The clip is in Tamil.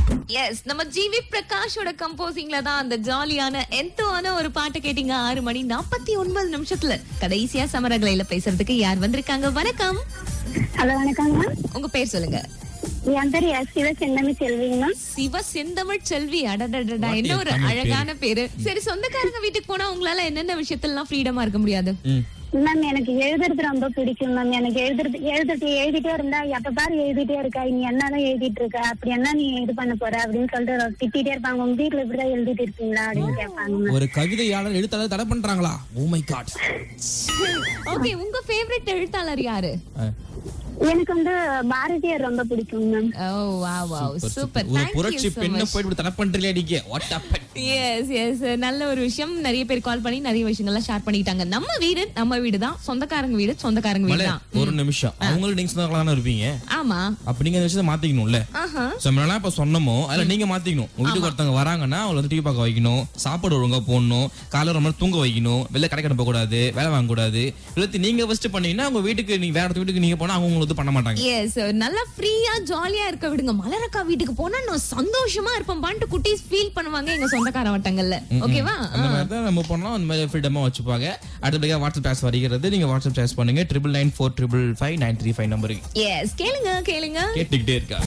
எஸ் நம்ம ஜிவி பிரகாஷோட கம்போசிங்ல தான் அந்த ஜாலியான எந்தோன ஒரு பாட்டு கேட்டீங்க ஆறு மணி நாற்பத்தி ஒன்பது நிமிஷத்துல கடைசியா சமரகலையில பேசுறதுக்கு யார் வந்திருக்காங்க வணக்கம் ஹலோ வணக்கங்க மேம் உங்க பேர் சொல்லுங்க என் பேர் எஸ் சிவ செந்தமி செல்விங்க மேம் சிவ செந்தமிழ் செல்வி அடடடடா What என்ன a ஒரு தமிழ் அழகான பேரு சரி சொந்தக்காரங்க வீட்டுக்கு போனா உங்களால என்னென்ன விஷயத்தெல்லாம் ஃப்ரீடமா இருக்க முடியாது மேம் எனக்கு எழுதுறது ரொம்ப பிடிக்கும் மேம் எனக்கு எழுதுறது எழுதுறது எழுதிட்டே இருந்தா எப்ப பாரு எழுதிட்டே இருக்கா நீ என்னதான் எழுதிட்டு இருக்க அப்படி என்ன நீ இது பண்ண போற அப்படின்னு சொல்லிட்டு திட்டிட்டே இருப்பாங்க உங்க வீட்டுல இப்படிதான் எழுதிட்டு இருக்கீங்களா அப்படின்னு கேட்பாங்க மேம் ஒரு கவிதையாளர் எழுத்தாளர் தடை பண்றாங்களா ஓ மை காட் ஓகே உங்க ஃபேவரட் எழுத்தாளர் யாரு எனக்கு வந்து பாரதியார் ரொம்ப பிடிக்கும் மேம் ஓ வா வாவ் சூப்பர் ஒரு புரட்சி பெண்ணை போயிட்டு இப்படி தடை பண்றீங்களே அடிக்க வாட் ஹேப்பன் எஸ் எஸ் நல்ல ஒரு விஷயம் நிறைய பேர் கால் பண்ணி நிறைய விஷயங்கள்லாம் ஷேர் பண்ணிட்டாங்க நம்ம வீடு நம்ம வீடு தான் சொந்தக்காரங்க வீடு சொந்தக்காரங்க வீடு தான் ஒரு நிமிஷம் அவங்களும் நீங்க சொந்தங்களா தானே இருப்பீங்க ஆமா அப்ப நீங்க அந்த விஷயத்தை மாத்திக்கணும்ல ஆஹா So, நம்ம என்ன இப்ப சொன்னமோ அதுல நீங்க மாத்திக்கணும் உங்க வீட்டுக்கு ஒருத்தவங்க வராங்கன்னா அவங்களை வந்து டிவி பார்க்க வைக்கணும் சாப்பாடு ஒழுங்கா போடணும் காலையில ரொம்ப நேரம் தூங்க வைக்கணும் வெளில கடை கடை போக கூடாது வேலை வாங்க கூடாது இல்லாட்டி நீங்க ஃபர்ஸ்ட் பண்ணீங்கன்னா உங்க வீட்டுக்கு நீங்க வேற ஒருத்தர் வீட்டுக்கு நீங்க போனா அவங்க உங்களுக்கு பண்ண மாட்டாங்க எஸ் நல்லா ஃப்ரீயா ஜாலியா இருக்க விடுங்க மலரக்கா வீட்டுக்கு போனா நான் சந்தோஷமா இருப்பேன் பான்ட்டு குட்டீஸ் ஃபீல் பண்ணுவாங்க எங்க சொந்தக்கார வட்டங்கள்ல ஓகேவா அந்த மாதிரி தான் நம்ம பண்ணோம் அந்த மாதிரி ஃப்ரீடமா வச்சுப்பாங்க அடுத்தபடியாக வாட்ஸ்அப் சார்ஜ் வருகிறது நீங்க வாட்ஸ்அப் சார்ஜ் பண்ணுங்க triple nine four triple five nine three five நம்பருக்கு எஸ் கேளுங்க கேளுங்க கேட்டுக்கிட்டே இருக்கா